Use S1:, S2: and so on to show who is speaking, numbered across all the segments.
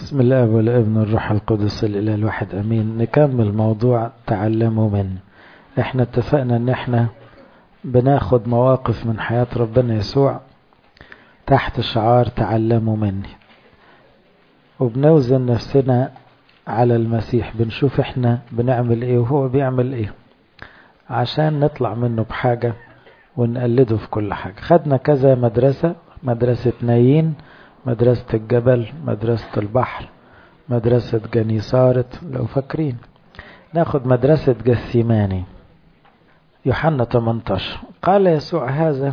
S1: بسم الله والابن والروح القدس الاله الواحد امين نكمل موضوع تعلموا منه احنا اتفقنا ان احنا بناخد مواقف من حياة ربنا يسوع تحت شعار تعلموا مني وبنوزن نفسنا على المسيح بنشوف احنا بنعمل ايه وهو بيعمل ايه عشان نطلع منه بحاجة ونقلده في كل حاجة خدنا كذا مدرسة مدرسة نايين مدرسة الجبل مدرسة البحر مدرسة جنيسارت لو فاكرين ناخد مدرسة جثيماني يوحنا 18 قال يسوع هذا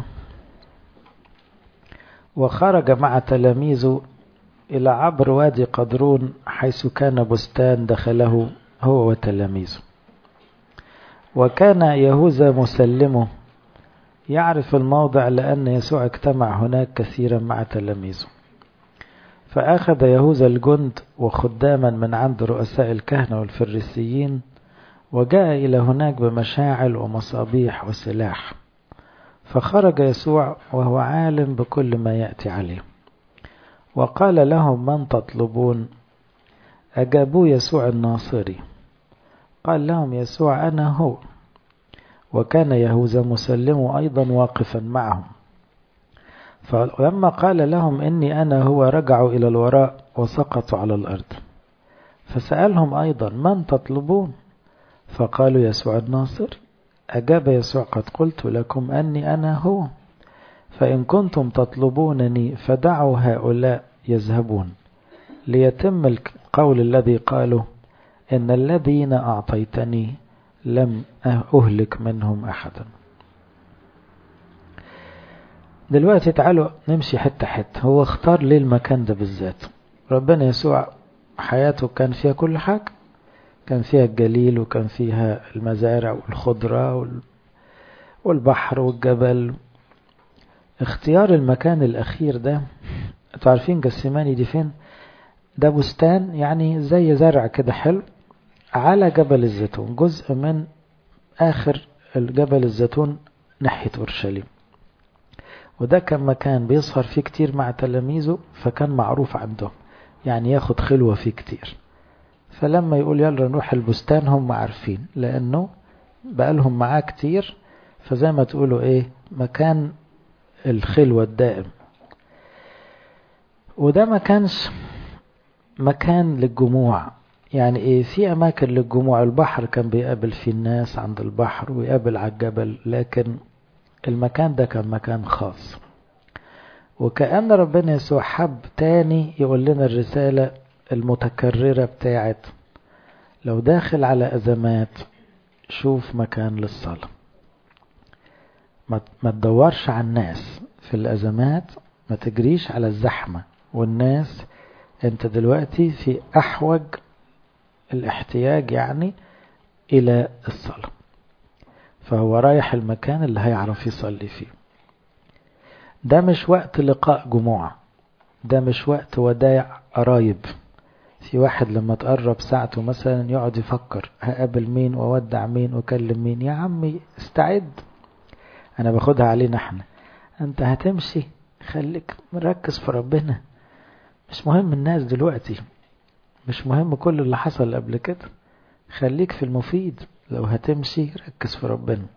S1: وخرج مع تلاميذه إلى عبر وادي قدرون حيث كان بستان دخله هو وتلاميذه وكان يهوذا مسلمه يعرف الموضع لأن يسوع اجتمع هناك كثيرا مع تلاميذه فأخذ يهوذا الجند وخداما من عند رؤساء الكهنة والفريسيين وجاء إلى هناك بمشاعل ومصابيح وسلاح فخرج يسوع وهو عالم بكل ما يأتي عليه وقال لهم من تطلبون أجابوا يسوع الناصري قال لهم يسوع أنا هو وكان يهوذا مسلم أيضا واقفا معهم فلما قال لهم إني أنا هو رجعوا إلى الوراء وسقطوا على الأرض فسألهم أيضا من تطلبون فقالوا يسوع الناصر أجاب يسوع قد قلت لكم أني أنا هو فإن كنتم تطلبونني فدعوا هؤلاء يذهبون ليتم القول الذي قالوا إن الذين أعطيتني لم أهلك منهم أحدا دلوقتي تعالوا نمشي حتة حتة هو اختار ليه المكان ده بالذات ربنا يسوع حياته كان فيها كل حاجة كان فيها الجليل وكان فيها المزارع والخضرة والبحر والجبل اختيار المكان الأخير ده انتوا عارفين جسماني دي فين ده بستان يعني زي زرع كده حلو على جبل الزيتون جزء من آخر الجبل الزيتون ناحية أورشليم وده كان مكان بيسهر فيه كتير مع تلاميذه فكان معروف عندهم يعني ياخد خلوة فيه كتير فلما يقول يلا نروح البستان هم عارفين لأنه بقالهم معاه كتير فزي ما تقولوا ايه مكان الخلوة الدائم وده ما كانش مكان للجموع يعني ايه في اماكن للجموع البحر كان بيقابل فيه الناس عند البحر ويقابل على الجبل لكن المكان ده كان مكان خاص وكأن ربنا يسوع حب تاني يقول لنا الرسالة المتكررة بتاعت لو داخل على أزمات شوف مكان للصلاة ما تدورش على الناس في الأزمات ما تجريش على الزحمة والناس انت دلوقتي في أحوج الاحتياج يعني إلى الصلاة فهو رايح المكان اللي هيعرف يصلي فيه ده مش وقت لقاء جموع ده مش وقت وداع قرايب في واحد لما تقرب ساعته مثلا يقعد يفكر هقابل مين وودع مين وكلم مين يا عمي استعد انا باخدها علينا احنا انت هتمشي خليك مركز في ربنا مش مهم الناس دلوقتي مش مهم كل اللي حصل قبل كده خليك في المفيد لو هتمشي ركز في ربنا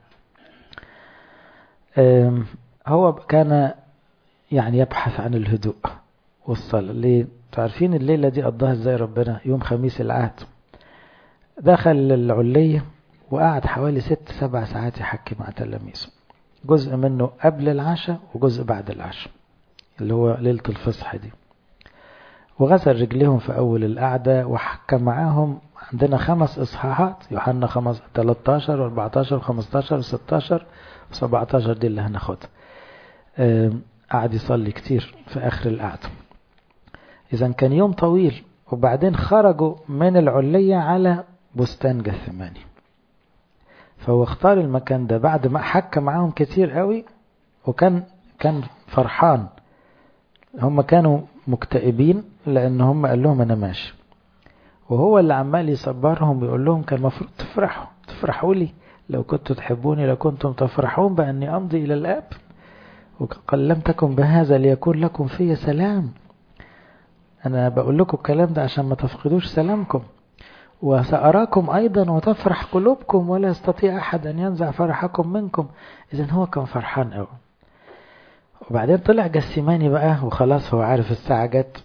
S1: هو كان يعني يبحث عن الهدوء والصلاة ليه تعرفين الليلة دي قضاها ازاي ربنا يوم خميس العهد دخل العلية وقعد حوالي ست سبع ساعات يحكي مع تلاميذه جزء منه قبل العشاء وجزء بعد العشاء اللي هو ليلة الفصح دي وغسل رجليهم في أول القعدة وحكى معاهم عندنا خمس إصحاحات يوحنا خمس 13 و 14 و 15 و 16 و 17 دي اللي هناخدها قعد يصلي كتير في آخر القعدة إذا كان يوم طويل وبعدين خرجوا من العلية على بستان جثماني فهو اختار المكان ده بعد ما حكى معاهم كتير قوي وكان كان فرحان هم كانوا مكتئبين لأن هم قال لهم أنا ماشي وهو اللي عمال يصبرهم ويقول لهم كان المفروض تفرحوا تفرحوا لي لو كنتوا تحبوني لكنتم تفرحون بأني أمضي إلى الآب وقال لم تكن بهذا ليكون لكم في سلام أنا بقول لكم الكلام ده عشان ما تفقدوش سلامكم وسأراكم أيضا وتفرح قلوبكم ولا يستطيع أحد أن ينزع فرحكم منكم إذا هو كان فرحان أوي وبعدين طلع جسيماني بقى وخلاص هو عارف الساعة جت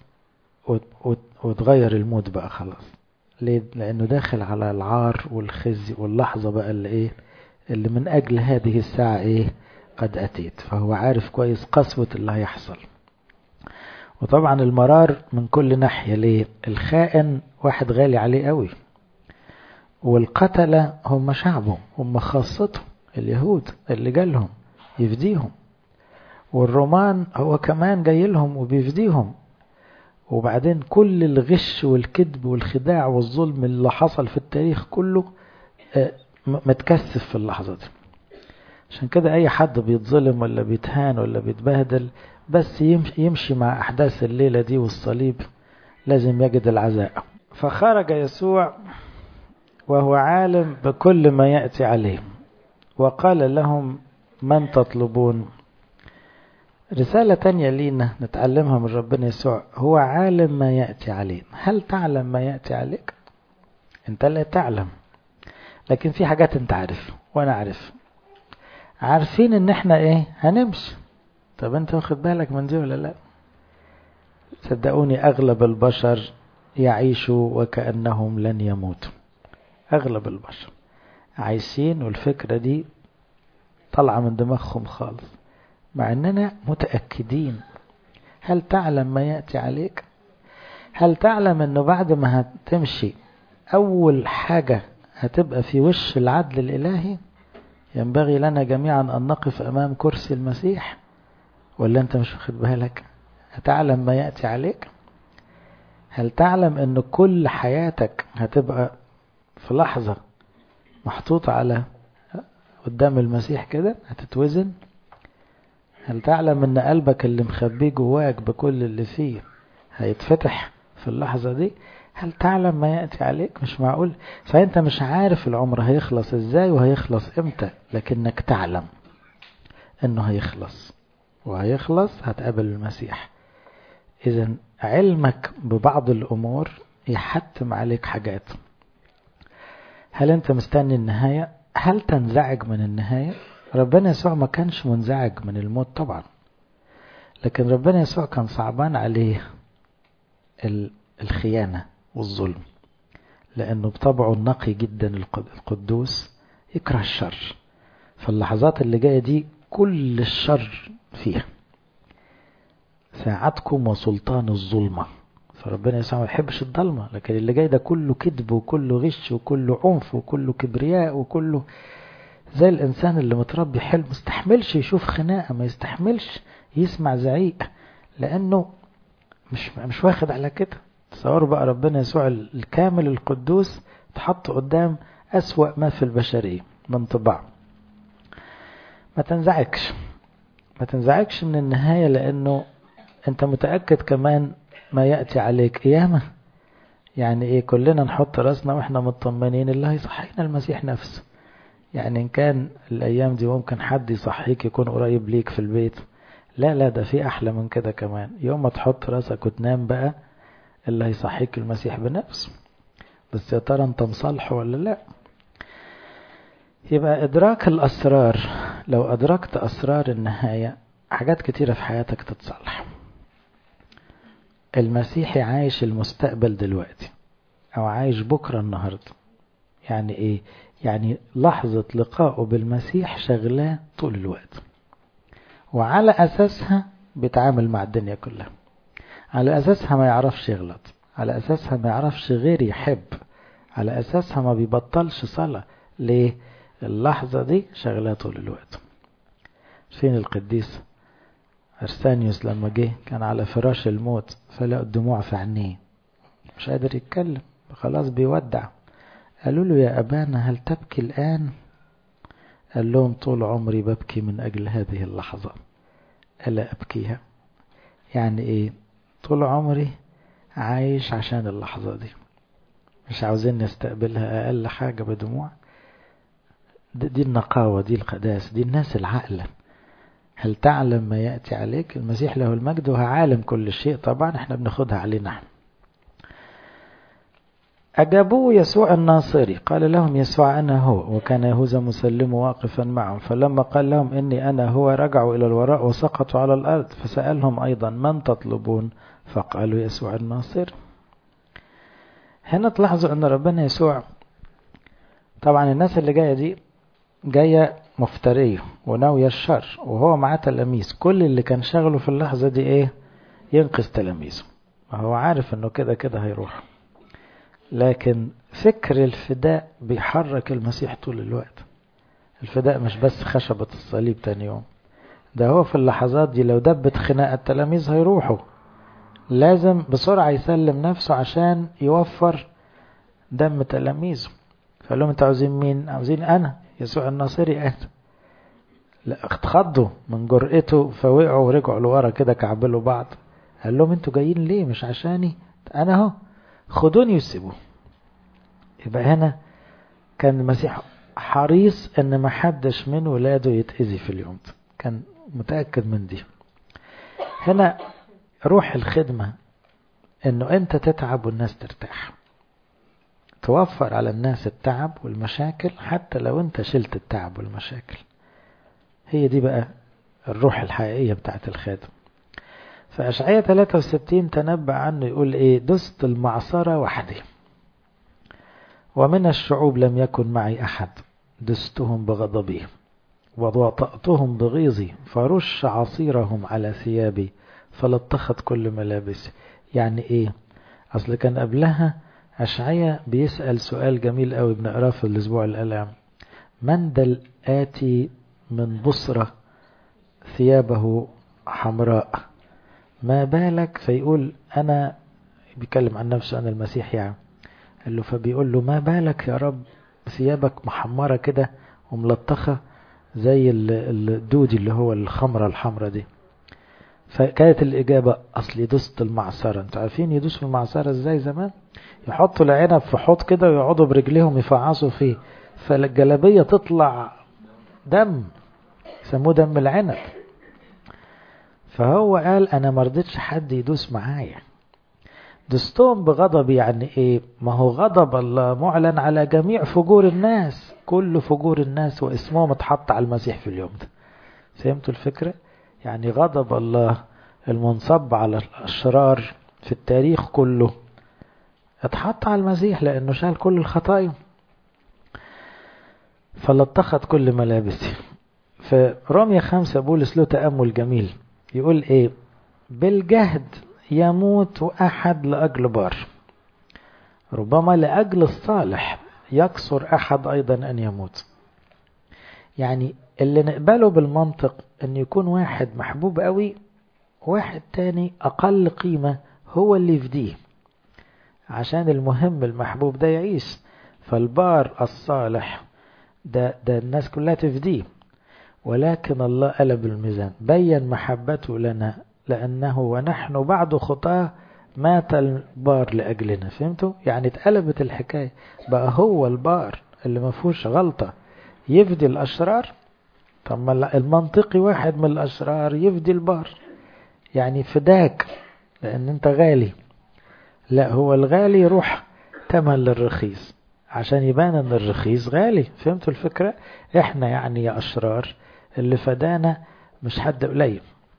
S1: وتغير المود بقى خلاص ليه؟ لأنه داخل على العار والخزي واللحظة بقى اللي إيه اللي من أجل هذه الساعة إيه قد أتيت فهو عارف كويس قسوة اللي هيحصل وطبعا المرار من كل ناحية ليه الخائن واحد غالي عليه قوي والقتلة هم شعبه هم خاصته اليهود اللي جالهم يفديهم والرومان هو كمان جاي لهم وبيفديهم وبعدين كل الغش والكذب والخداع والظلم اللي حصل في التاريخ كله متكثف في اللحظة دي عشان كده أي حد بيتظلم ولا بيتهان ولا بيتبهدل بس يمشي مع أحداث الليلة دي والصليب لازم يجد العزاء فخرج يسوع وهو عالم بكل ما يأتي عليه وقال لهم من تطلبون رسالة تانية لينا نتعلمها من ربنا يسوع هو عالم ما يأتي عليه هل تعلم ما يأتي عليك انت لا تعلم لكن في حاجات انت عارف وانا عارف عارفين ان احنا ايه هنمشي طب انت واخد بالك من دي ولا لا صدقوني اغلب البشر يعيشوا وكأنهم لن يموتوا اغلب البشر عايشين والفكرة دي طالعة من دماغهم خالص مع اننا متأكدين هل تعلم ما يأتي عليك هل تعلم انه بعد ما هتمشي اول حاجة هتبقى في وش العدل الالهي ينبغي لنا جميعا ان نقف امام كرسي المسيح ولا انت مش واخد بالك هتعلم ما يأتي عليك هل تعلم ان كل حياتك هتبقى في لحظة محطوطة على قدام المسيح كده هتتوزن هل تعلم ان قلبك اللي مخبيه جواك بكل اللي فيه هيتفتح في اللحظة دي هل تعلم ما يأتي عليك مش معقول فأنت مش عارف العمر هيخلص ازاي وهيخلص امتى لكنك تعلم انه هيخلص وهيخلص هتقابل المسيح اذا علمك ببعض الامور يحتم عليك حاجات هل انت مستني النهاية هل تنزعج من النهاية ربنا يسوع ما كانش منزعج من الموت طبعا لكن ربنا يسوع كان صعبان عليه الخيانة والظلم لأنه بطبعه النقي جدا القدوس يكره الشر فاللحظات اللي جاية دي كل الشر فيها ساعتكم وسلطان الظلمة فربنا يسوع ما يحبش الضلمة لكن اللي جاي ده كله كذب وكله غش وكله عنف وكله كبرياء وكله زي الإنسان اللي متربي حلو مستحملش يشوف خناقة ما يستحملش يسمع زعيق لأنه مش مش واخد على كده تصوروا بقى ربنا يسوع الكامل القدوس تحط قدام أسوأ ما في البشرية من طباع ما تنزعجش ما تنزعجش من النهاية لأنه أنت متأكد كمان ما يأتي عليك قيامة يعني إيه كلنا نحط راسنا وإحنا مطمنين اللي هيصحينا المسيح نفسه يعني إن كان الأيام دي ممكن حد يصحيك يكون قريب ليك في البيت لا لا ده في أحلى من كده كمان يوم ما تحط راسك وتنام بقى اللي هيصحيك المسيح بنفسه بس يا ترى انت مصالحه ولا لا يبقى إدراك الأسرار لو أدركت أسرار النهاية حاجات كتيرة في حياتك تتصلح المسيحي عايش المستقبل دلوقتي أو عايش بكرة النهاردة يعني إيه؟ يعني لحظة لقائه بالمسيح شغلاه طول الوقت وعلى أساسها بيتعامل مع الدنيا كلها على أساسها ما يعرفش يغلط على أساسها ما يعرفش غير يحب على أساسها ما بيبطلش صلاة ليه اللحظة دي شغلاه طول الوقت فين القديس أرسانيوس لما جه كان على فراش الموت فلقى الدموع في عينيه مش قادر يتكلم خلاص بيودع قالوا له يا أبانا هل تبكي الآن قال لهم طول عمري ببكي من أجل هذه اللحظة ألا أبكيها يعني إيه طول عمري عايش عشان اللحظة دي مش عاوزين نستقبلها أقل حاجة بدموع دي النقاوة دي القداس دي الناس العقلة هل تعلم ما يأتي عليك المسيح له المجد وهو عالم كل شيء طبعا احنا بناخدها علينا احنا أجابوه يسوع الناصري قال لهم يسوع أنا هو وكان يهوذا مسلم واقفا معهم فلما قال لهم إني أنا هو رجعوا إلى الوراء وسقطوا على الأرض فسألهم أيضا من تطلبون فقالوا يسوع الناصري هنا تلاحظوا أن ربنا يسوع طبعا الناس اللي جاية دي جاية مفترية وناوية الشر وهو معاه تلاميذ كل اللي كان شغله في اللحظة دي ايه ينقذ تلاميذه هو عارف انه كده كده هيروح لكن فكر الفداء بيحرك المسيح طول الوقت الفداء مش بس خشبة الصليب تاني يوم ده هو في اللحظات دي لو دبت خناقة التلاميذ هيروحوا لازم بسرعة يسلم نفسه عشان يوفر دم تلاميذه فقال لهم انتوا عاوزين مين عاوزين انا يسوع الناصري انا لا اتخضوا من جرأته فوقعوا ورجعوا لورا كده كعبلوا بعض قال لهم انتوا جايين ليه مش عشاني انا اهو خدوني وسيبوه يبقى هنا كان المسيح حريص ان ما حدش من ولاده يتأذي في اليوم ده كان متأكد من دي هنا روح الخدمة انه انت تتعب والناس ترتاح توفر على الناس التعب والمشاكل حتى لو انت شلت التعب والمشاكل هي دي بقى الروح الحقيقية بتاعت الخادم فأشعية 63 تنبأ عنه يقول ايه دست المعصرة وحدي ومن الشعوب لم يكن معي أحد دستهم بغضبي ووطأتهم بغيظي فرش عصيرهم على ثيابي فلطخت كل ملابسي يعني ايه اصل كان قبلها أشعية بيسأل سؤال جميل قوي بنقراه في الأسبوع الألام من ذا الآتي من بصرة ثيابه حمراء ما بالك فيقول أنا بيتكلم عن نفسه أنا المسيح يعني قال له فبيقول له ما بالك يا رب ثيابك محمرة كده وملطخة زي الدودي اللي هو الخمرة الحمرة دي فكانت الإجابة أصل دست المعصرة انتوا عارفين يدوسوا المعصرة ازاي زمان يحطوا العنب في حوض كده ويقعدوا برجليهم يفعصوا فيه فالجلابية تطلع دم يسموه دم العنب فهو قال أنا مرضتش حد يدوس معايا دستهم بغضب يعني ايه ما هو غضب الله معلن على جميع فجور الناس كل فجور الناس واسمهم اتحط على المسيح في اليوم ده فهمتوا الفكرة يعني غضب الله المنصب على الأشرار في التاريخ كله اتحط على المسيح لأنه شال كل الخطايا فلطخت كل ملابسي في رمية خمسة بولس له تأمل جميل يقول ايه بالجهد يموت أحد لأجل بار ربما لأجل الصالح يكسر أحد أيضا أن يموت يعني اللي نقبله بالمنطق أن يكون واحد محبوب قوي واحد تاني أقل قيمة هو اللي يفديه عشان المهم المحبوب ده يعيش فالبار الصالح ده, ده الناس كلها تفديه ولكن الله قلب الميزان بين محبته لنا لأنه ونحن بعد خطاه مات البار لأجلنا فهمتوا؟ يعني اتقلبت الحكاية بقى هو البار اللي ما فيهوش غلطة يفدي الأشرار طب ما المنطقي واحد من الأشرار يفدي البار يعني فداك لأن أنت غالي لا هو الغالي يروح تمن للرخيص عشان يبان أن الرخيص غالي فهمتوا الفكرة؟ إحنا يعني يا أشرار اللي فدانا مش حد قليل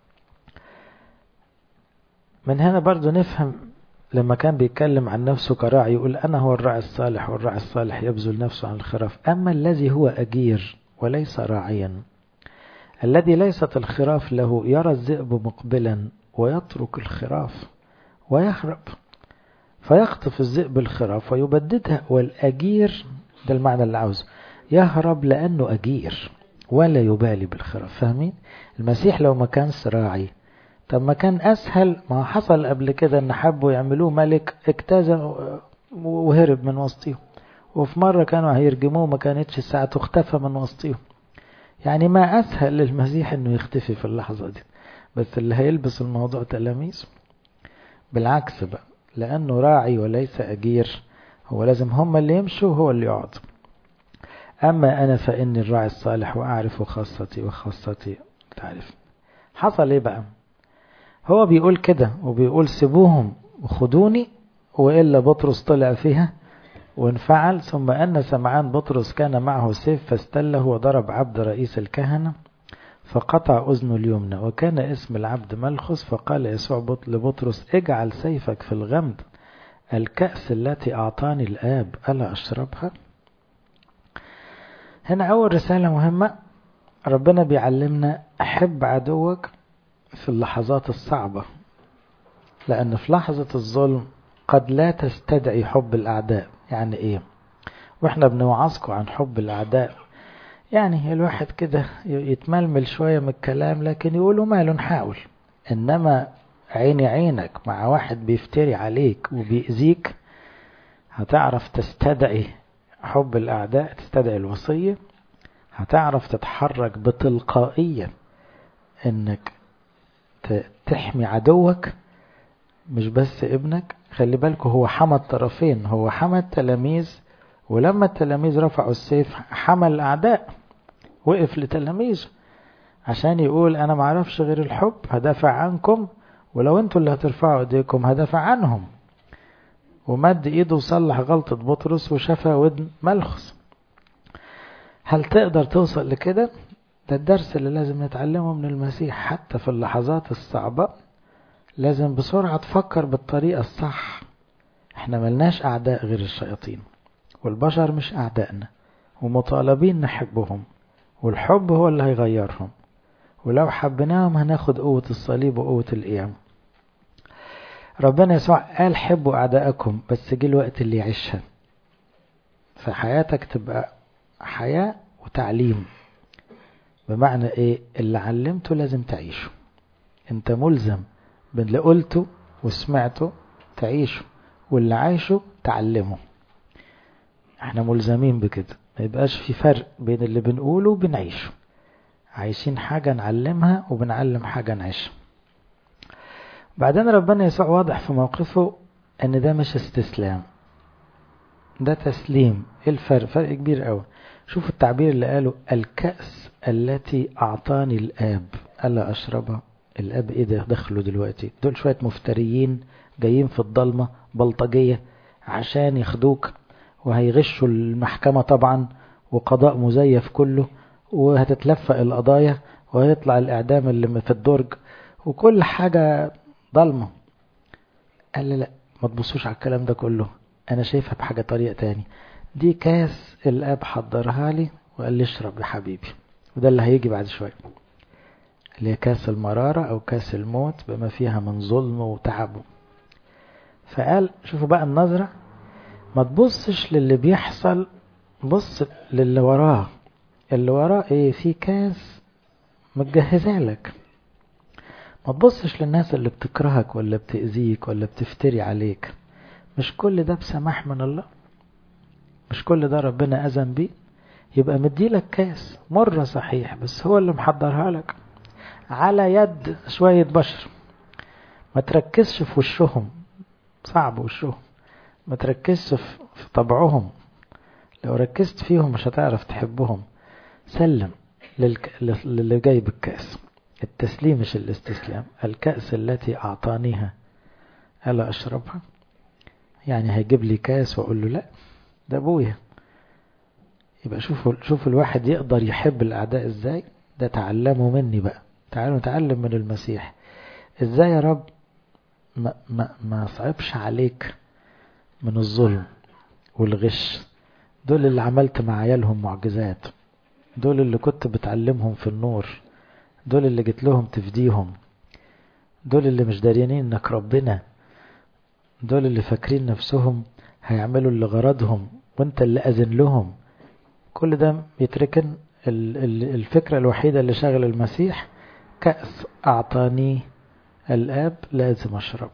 S1: من هنا برضو نفهم لما كان بيتكلم عن نفسه كراعي يقول أنا هو الراعي الصالح والراعي الصالح يبذل نفسه عن الخراف أما الذي هو أجير وليس راعيا الذي ليست الخراف له يرى الذئب مقبلا ويترك الخراف ويهرب فيخطف الذئب الخراف ويبددها والأجير ده المعنى اللي عاوزه يهرب لأنه أجير ولا يبالي بالخراف فاهمين المسيح لو ما كانش راعي طب ما كان أسهل ما حصل قبل كده أن حبوا يعملوه ملك اجتاز وهرب من وسطهم وفي مرة كانوا هيرجموه ما كانتش ساعته اختفى من وسطهم يعني ما أسهل للمسيح أنه يختفي في اللحظة دي بس اللي هيلبس الموضوع تلاميذ بالعكس بقى لأنه راعي وليس أجير هو لازم هم اللي يمشوا هو اللي يقعد أما أنا فإني الراعي الصالح وأعرف خاصتي وخاصتي تعرف حصل ايه بقى هو بيقول كده وبيقول سيبوهم وخدوني وإلا بطرس طلع فيها وانفعل ثم أن سمعان بطرس كان معه سيف فاستله وضرب عبد رئيس الكهنة فقطع أذنه اليمنى وكان اسم العبد ملخص فقال يسوع لبطرس اجعل سيفك في الغمد الكأس التي أعطاني الآب ألا أشربها هنا أول رسالة مهمة ربنا بيعلمنا أحب عدوك في اللحظات الصعبة لأن في لحظة الظلم قد لا تستدعي حب الأعداء يعني إيه وإحنا بنوعظكم عن حب الأعداء يعني الواحد كده يتململ شوية من الكلام لكن يقولوا ماله نحاول إنما عيني عينك مع واحد بيفتري عليك وبيأذيك هتعرف تستدعي حب الأعداء تستدعي الوصية هتعرف تتحرك بتلقائيا إنك تحمي عدوك مش بس ابنك خلي بالكوا هو حمى الطرفين هو حمى التلاميذ ولما التلاميذ رفعوا السيف حمى الأعداء وقف لتلاميذه عشان يقول أنا معرفش غير الحب هدافع عنكم ولو انتوا اللي هترفعوا ايديكم هدافع عنهم ومد ايده وصلح غلطة بطرس وشفى ودن ملخص هل تقدر توصل لكده ده الدرس اللي لازم نتعلمه من المسيح حتى في اللحظات الصعبة لازم بسرعة تفكر بالطريقة الصح احنا ملناش اعداء غير الشياطين والبشر مش اعدائنا ومطالبين نحبهم والحب هو اللي هيغيرهم ولو حبيناهم هناخد قوة الصليب وقوة القيام ربنا يسوع قال حبوا أعداءكم بس جه الوقت اللي يعيشها فحياتك تبقى حياة وتعليم بمعنى ايه اللي علمته لازم تعيشه انت ملزم باللي قلته وسمعته تعيشه واللي عايشه تعلمه احنا ملزمين بكده ما يبقاش في فرق بين اللي بنقوله وبنعيشه عايشين حاجة نعلمها وبنعلم حاجة نعيشها بعدين ربنا يسوع واضح في موقفه ان ده مش استسلام ده تسليم ايه الفرق فرق كبير قوي شوفوا التعبير اللي قاله الكأس التي اعطاني الاب الا اشربها الاب ايه ده دخلوا دلوقتي دول شوية مفتريين جايين في الضلمة بلطجية عشان ياخدوك وهيغشوا المحكمة طبعا وقضاء مزيف كله وهتتلفق القضايا وهيطلع الإعدام اللي في الدرج وكل حاجة ضلمة قال لي لا ما تبصوش على الكلام ده كله أنا شايفها بحاجة طريقة تاني دي كاس الآب حضرها لي وقال لي اشرب يا حبيبي وده اللي هيجي بعد شوية اللي هي كاس المرارة أو كاس الموت بما فيها من ظلم وتعب فقال شوفوا بقى النظرة ما تبصش للي بيحصل بص للي وراه اللي وراه ايه في كاس متجهزه لك ما تبصش للناس اللي بتكرهك ولا بتأذيك ولا بتفتري عليك مش كل ده بسماح من الله مش كل ده ربنا أذن بيه يبقى مديلك كاس مرة صحيح بس هو اللي محضرها لك على يد شوية بشر ما تركزش في وشهم صعب وشهم ما تركزش في طبعهم لو ركزت فيهم مش هتعرف تحبهم سلم للي جاي بالكأس التسليم مش الاستسلام الكأس التي أعطانيها ألا أشربها يعني هيجيب لي كاس وأقول له لا ده أبويا يبقى شوفوا شوف الواحد يقدر يحب الأعداء إزاي ده تعلموا مني بقى تعالوا نتعلم من المسيح إزاي يا رب ما, ما, ما صعبش عليك من الظلم والغش دول اللي عملت مع عيالهم معجزات دول اللي كنت بتعلمهم في النور دول اللي جيت لهم تفديهم دول اللي مش داريانين انك ربنا دول اللي فاكرين نفسهم هيعملوا اللي غرضهم وانت اللي اذن لهم كل ده يتركن الفكرة الوحيدة اللي شغل المسيح كأس أعطاني الآب لازم أشرب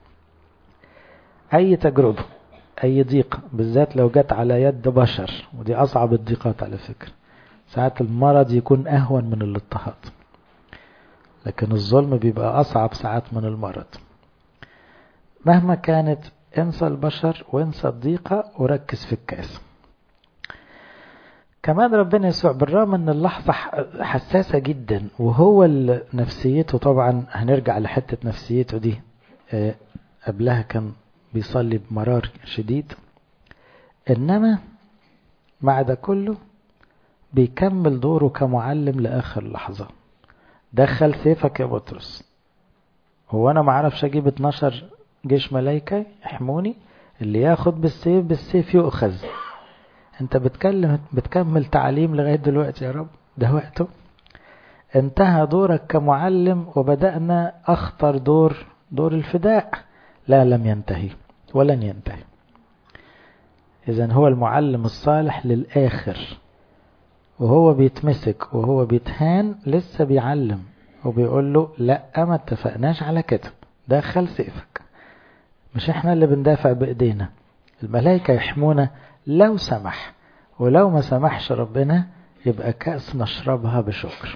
S1: أي تجربة أي ضيقة بالذات لو جت على يد بشر ودي أصعب الضيقات على فكرة ساعات المرض يكون أهون من الاضطهاد لكن الظلم بيبقى أصعب ساعات من المرض مهما كانت انسى البشر وانسى الضيقة وركز في الكاس كمان ربنا يسوع بالرغم ان اللحظة حساسة جدا وهو نفسيته طبعا هنرجع لحتة نفسيته دي قبلها كان بيصلي بمرار شديد انما مع ده كله بيكمل دوره كمعلم لاخر لحظة دخل سيفك يا بطرس هو انا معرفش اجيب 12 جيش ملايكة يحموني اللي ياخد بالسيف بالسيف يؤخذ انت بتكلم بتكمل تعليم لغاية دلوقتي يا رب ده وقته انتهى دورك كمعلم وبدأنا اخطر دور دور الفداء لا لم ينتهي ولن ينتهي اذا هو المعلم الصالح للآخر وهو بيتمسك وهو بيتهان لسه بيعلم وبيقول له لا ما اتفقناش على كده دخل سيفك مش احنا اللي بندافع بايدينا الملائكة يحمونا لو سمح ولو ما سمحش ربنا يبقى كأس نشربها بشكر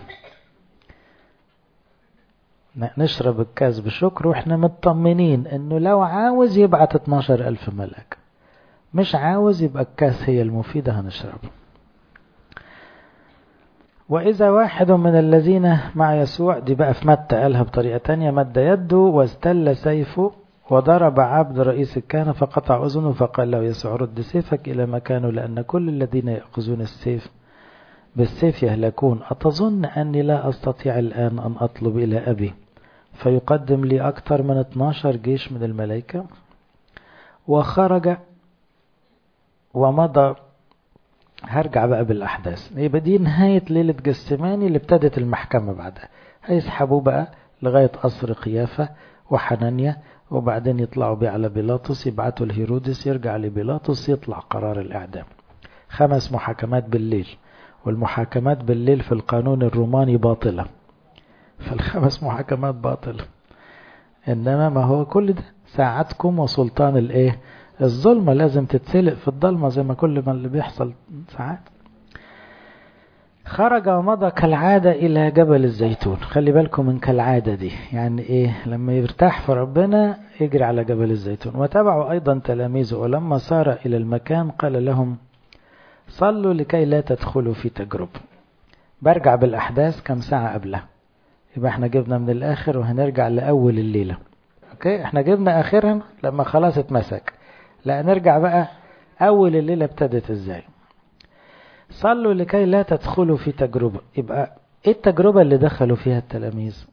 S1: نشرب الكاس بشكر واحنا مطمنين انه لو عاوز يبعت 12 الف ملاك مش عاوز يبقى الكاس هي المفيدة هنشربها وإذا واحد من الذين مع يسوع دي بقى في متى قالها بطريقة تانية مد يده واستل سيفه وضرب عبد رئيس الكهنة فقطع أذنه فقال له يسوع رد سيفك إلى مكانه لأن كل الذين يأخذون السيف بالسيف يهلكون أتظن أني لا أستطيع الآن أن أطلب إلى أبي فيقدم لي أكثر من 12 جيش من الملائكة وخرج ومضى هرجع بقى بالأحداث يبقى دي نهاية ليلة جسماني اللي ابتدت المحكمة بعدها هيسحبوه بقى لغاية قصر قيافة وحنانيا وبعدين يطلعوا بيه على بيلاطس يبعتوا لهيرودس يرجع لبيلاطس يطلع قرار الإعدام خمس محاكمات بالليل والمحاكمات بالليل في القانون الروماني باطلة فالخمس محاكمات باطلة إنما ما هو كل ده ساعتكم وسلطان الإيه الظلمة لازم تتسلق في الضلمة زي ما كل ما اللي بيحصل ساعات خرج ومضى كالعادة إلى جبل الزيتون خلي بالكم من كالعادة دي يعني إيه لما يرتاح في ربنا يجري على جبل الزيتون وتبعوا أيضا تلاميذه ولما صار إلى المكان قال لهم صلوا لكي لا تدخلوا في تجربة برجع بالأحداث كم ساعة قبلها يبقى احنا جبنا من الآخر وهنرجع لأول الليلة اوكي احنا جبنا آخرها لما خلاص اتمسك لا نرجع بقى أول الليلة ابتدت ازاي صلوا لكي لا تدخلوا في تجربة يبقى ايه التجربة اللي دخلوا فيها التلاميذ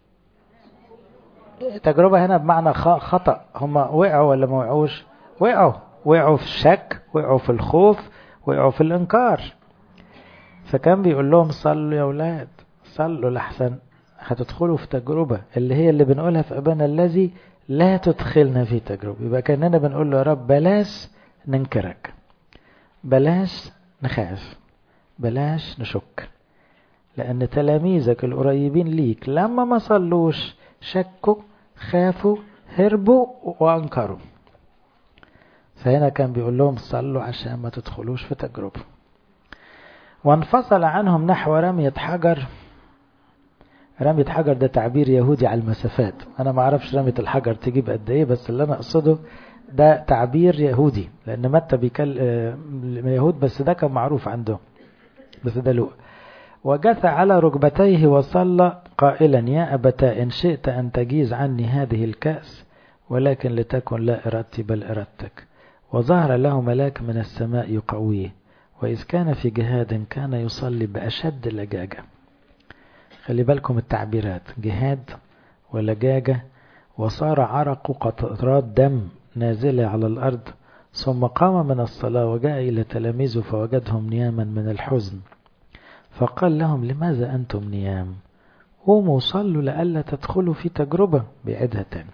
S1: تجربة هنا بمعنى خطأ هم وقعوا ولا ما وقعوش وقعوا وقعوا في الشك وقعوا في الخوف وقعوا في الإنكار فكان بيقول لهم صلوا يا أولاد صلوا لحسن هتدخلوا في تجربة اللي هي اللي بنقولها في أبانا الذي لا تدخلنا في تجربة يبقى كأننا بنقول له يا رب بلاش ننكرك بلاش نخاف بلاش نشك لأن تلاميذك القريبين ليك لما ما صلوش شكوا خافوا هربوا وأنكروا فهنا كان بيقول لهم صلوا عشان ما تدخلوش في تجربة وانفصل عنهم نحو رمية حجر رمية حجر ده تعبير يهودي على المسافات أنا ما أعرفش رمية الحجر تجيب قد إيه بس اللي أنا أقصده ده تعبير يهودي لأن متى بيكل يهود بس ده كان معروف عندهم بس ده لؤ وجث على ركبتيه وصلى قائلا يا أبتا إن شئت أن تجيز عني هذه الكأس ولكن لتكن لا إرادتي بل إرادتك وظهر له ملاك من السماء يقويه وإذ كان في جهاد كان يصلي بأشد لجاجة خلي بالكم التعبيرات جهاد ولجاجة وصار عرق قطرات دم نازلة على الأرض ثم قام من الصلاة وجاء إلى تلاميذه فوجدهم نياما من الحزن فقال لهم لماذا أنتم نيام قوموا صلوا لئلا تدخلوا في تجربة بيعيدها تاني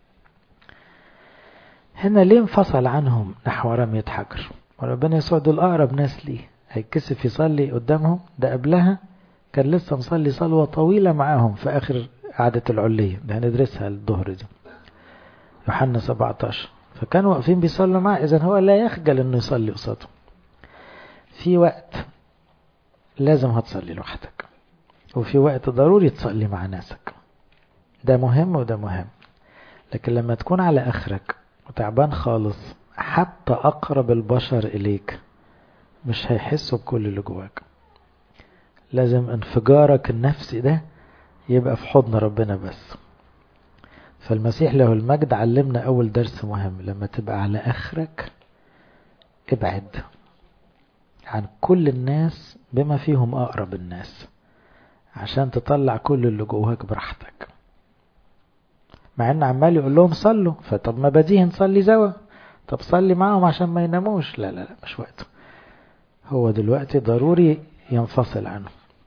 S1: هنا ليه انفصل عنهم نحو رمية حجر وربنا يسوع دول أقرب ناس ليه هيتكسف يصلي قدامهم ده قبلها كان لسه مصلي صلوة طويلة معاهم في آخر قعدة العلية ده هندرسها الظهر دي يوحنا 17 فكانوا واقفين بيصلوا معاه إذا هو لا يخجل إنه يصلي قصادهم في وقت لازم هتصلي لوحدك وفي وقت ضروري تصلي مع ناسك ده مهم وده مهم لكن لما تكون على آخرك وتعبان خالص حتى أقرب البشر إليك مش هيحسوا بكل اللي جواك لازم انفجارك النفسي ده يبقى في حضن ربنا بس فالمسيح له المجد علمنا أول درس مهم لما تبقى على آخرك ابعد عن كل الناس بما فيهم أقرب الناس عشان تطلع كل اللي جواك براحتك مع ان عمال يقول لهم صلوا فطب ما بديه نصلي سوا طب صلي معاهم عشان ما يناموش لا لا لا مش وقته هو دلوقتي ضروري ينفصل عنه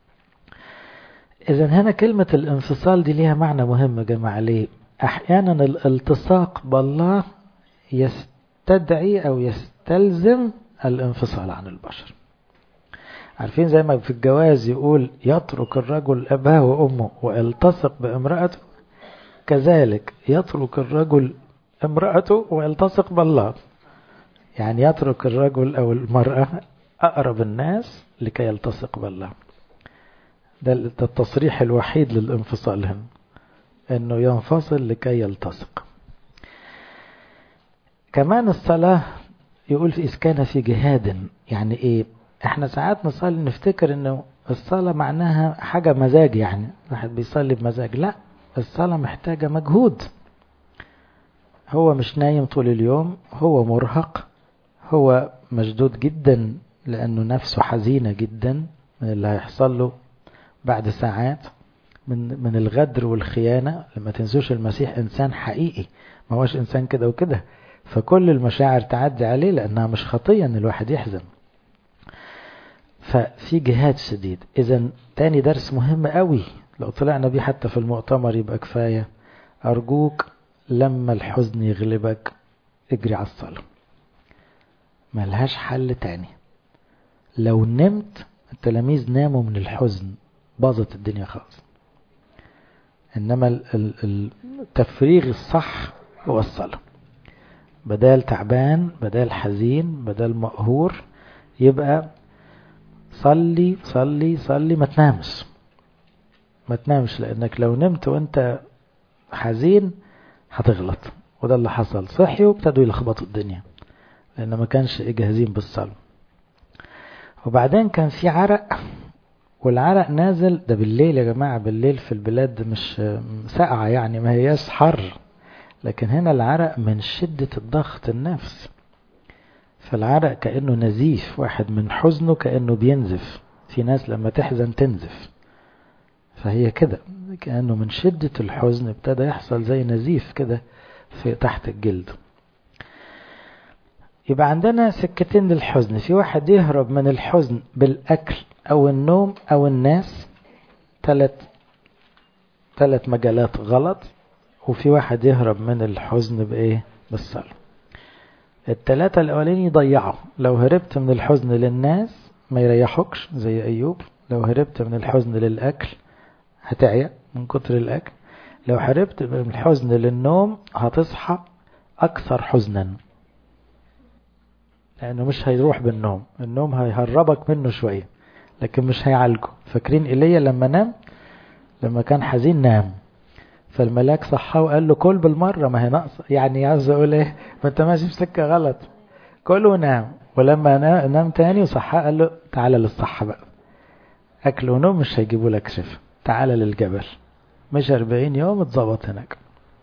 S1: اذا هنا كلمة الانفصال دي ليها معنى مهم يا جماعة ليه احيانا الالتصاق بالله يستدعي او يستلزم الانفصال عن البشر عارفين زي ما في الجواز يقول يترك الرجل أباه وأمه ويلتصق بامرأته كذلك يترك الرجل امرأته ويلتصق بالله يعني يترك الرجل أو المرأة أقرب الناس لكي يلتصق بالله ده التصريح الوحيد للانفصال هنا انه ينفصل لكي يلتصق كمان الصلاة يقول في إذ كان في جهاد يعني إيه احنا ساعات نصلي نفتكر انه الصلاة معناها حاجة مزاج يعني واحد بيصلي بمزاج لا الصلاة محتاجة مجهود هو مش نايم طول اليوم هو مرهق هو مشدود جدا لأنه نفسه حزينة جدا من اللي هيحصل له بعد ساعات من من الغدر والخيانة لما تنسوش المسيح إنسان حقيقي ما هوش إنسان كده وكده فكل المشاعر تعدي عليه لأنها مش خطية إن الواحد يحزن ففي جهاد شديد إذا تاني درس مهم قوي لو طلعنا بيه حتى في المؤتمر يبقى كفاية أرجوك لما الحزن يغلبك اجري على الصلاة ملهاش حل تاني لو نمت التلاميذ ناموا من الحزن باظت الدنيا خالص إنما التفريغ الصح هو الصلاة بدال تعبان بدال حزين بدال مقهور يبقى صلي صلي صلي ما تنامش ما تنامش لانك لو نمت وانت حزين هتغلط وده اللي حصل صحيوا وابتدوا يلخبطوا الدنيا لان ما كانش جاهزين بالصلاة وبعدين كان في عرق والعرق نازل ده بالليل يا جماعة بالليل في البلاد مش ساقعة يعني ما هياش حر لكن هنا العرق من شدة الضغط النفسي فالعرق كأنه نزيف واحد من حزنه كأنه بينزف في ناس لما تحزن تنزف فهي كده كأنه من شدة الحزن ابتدى يحصل زي نزيف كده في تحت الجلد يبقى عندنا سكتين للحزن في واحد يهرب من الحزن بالأكل أو النوم أو الناس ثلاث ثلاث مجالات غلط وفي واحد يهرب من الحزن بإيه بالصلاة التلاتة الأولين يضيعوا لو هربت من الحزن للناس ما يريحوكش زي أيوب لو هربت من الحزن للأكل هتعيا من كتر الأكل لو هربت من الحزن للنوم هتصحى أكثر حزنا لأنه مش هيروح بالنوم النوم هيهربك منه شوية لكن مش هيعالجه فاكرين إيليا لما نام لما كان حزين نام فالملاك صحاه وقال له كل بالمرة ما هي ناقصة يعني عاوز اقول ايه ما انت ماشي في سكة غلط كل ونام ولما نام تاني وصحاه قال له تعالى للصحة بقى اكل ونوم مش هيجيبوا لك شفا تعالى للجبل مش 40 يوم اتظبط هناك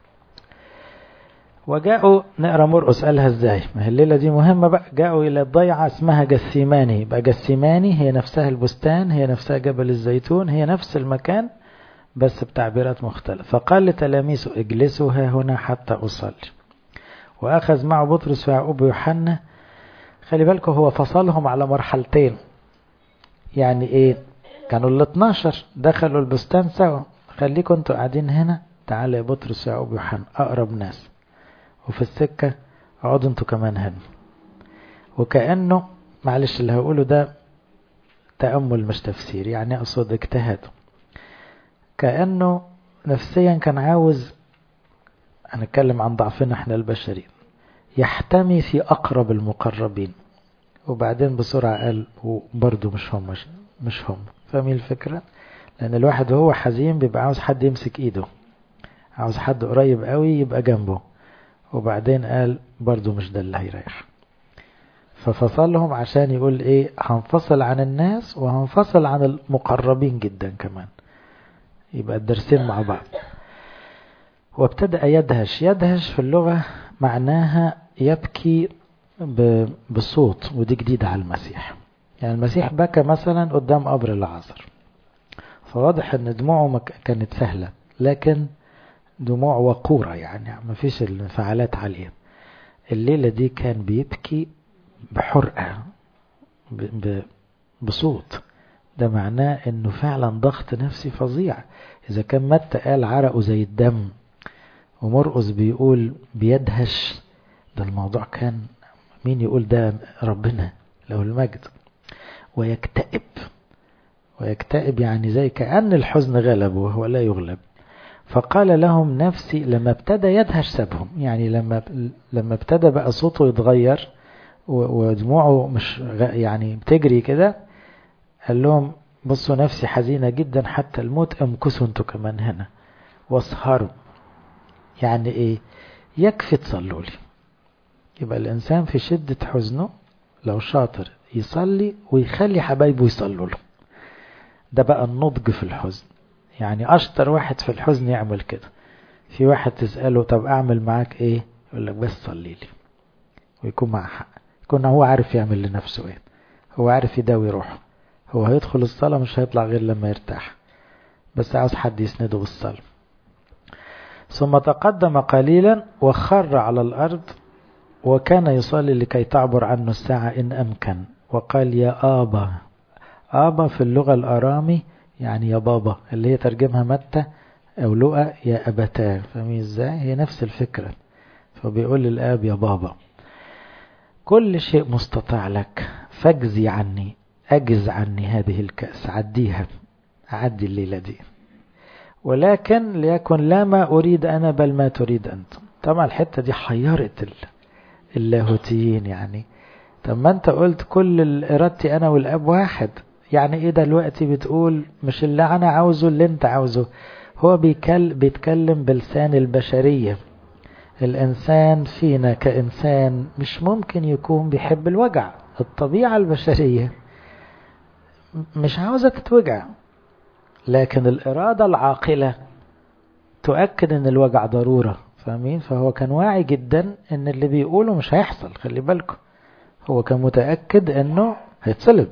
S1: وجاءوا نقرا مرقس قالها ازاي ما هي الليله دي مهمه بقى جاءوا الى ضيعه اسمها جسيماني يبقى جسيماني هي نفسها البستان هي نفسها جبل الزيتون هي نفس المكان بس بتعبيرات مختلفة فقال لتلاميذه اجلسوا ها هنا حتى أصلي وأخذ معه بطرس ويعقوب ويوحنا خلي بالكم هو فصلهم على مرحلتين يعني ايه كانوا ال 12 دخلوا البستان سوا خليكم انتوا قاعدين هنا تعالى يا بطرس ويعقوب ويوحنا أقرب ناس وفي السكة اقعدوا انتوا كمان هنا وكأنه معلش اللي هقوله ده تأمل مش تفسير يعني أقصد اجتهاد كأنه نفسيا كان عاوز هنتكلم عن ضعفنا احنا البشري يحتمي في أقرب المقربين وبعدين بسرعة قال برضه مش هم مش, مش هم فاهمين الفكرة لأن الواحد وهو حزين بيبقى عاوز حد يمسك إيده عاوز حد قريب قوي يبقى جنبه وبعدين قال برضه مش ده اللي هيريح ففصلهم عشان يقول ايه هنفصل عن الناس وهنفصل عن المقربين جدا كمان يبقى الدرسين مع بعض وابتدأ يدهش يدهش في اللغة معناها يبكي بصوت ودي جديدة على المسيح يعني المسيح بكى مثلا قدام قبر العازر فواضح ان دموعه كانت سهلة لكن دموع وقورة يعني ما فيش الانفعالات عالية الليلة دي كان بيبكي بحرقة بصوت ده معناه انه فعلا ضغط نفسي فظيع اذا كان متى قال عرقه زي الدم ومرقس بيقول بيدهش ده الموضوع كان مين يقول ده ربنا له المجد ويكتئب ويكتئب يعني زي كأن الحزن غلبه وهو لا يغلب فقال لهم نفسي لما ابتدى يدهش سابهم يعني لما لما ابتدى بقى صوته يتغير ودموعه مش يعني بتجري كده قال لهم بصوا نفسي حزينة جدا حتى الموت امكسوا انتوا كمان هنا واسهروا يعني ايه يكفي تصلوا لي يبقى الانسان في شدة حزنه لو شاطر يصلي ويخلي حبايبه يصلوا له ده بقى النضج في الحزن يعني اشطر واحد في الحزن يعمل كده في واحد تسأله طب اعمل معاك ايه يقول لك بس صلي لي ويكون مع حق يكون هو عارف يعمل لنفسه ايه هو عارف يداوي روحه هو هيدخل الصلاة مش هيطلع غير لما يرتاح بس عاوز حد يسنده بالصلاة ثم تقدم قليلا وخر على الأرض وكان يصلي لكي تعبر عنه الساعة إن أمكن وقال يا آبا آبا في اللغة الأرامي يعني يا بابا اللي هي ترجمها متى أو لقى يا أبتاه فاهمين إزاي هي نفس الفكرة فبيقول للآب يا بابا كل شيء مستطاع لك فاجزي عني أجز عني هذه الكأس عديها عدي الليلة دي ولكن ليكن لا ما أريد أنا بل ما تريد أنت طبعا الحتة دي حيرت اللاهوتيين يعني طب ما أنت قلت كل إرادتي أنا والأب واحد يعني إيه دلوقتي بتقول مش اللي أنا عاوزه اللي أنت عاوزه هو بيكل بيتكلم بلسان البشرية الإنسان فينا كإنسان مش ممكن يكون بيحب الوجع الطبيعة البشرية مش عاوزة تتوجع لكن الإرادة العاقلة تؤكد ان الوجع ضرورة فاهمين فهو كان واعي جدا ان اللي بيقوله مش هيحصل خلي بالكم هو كان متأكد انه هيتصلب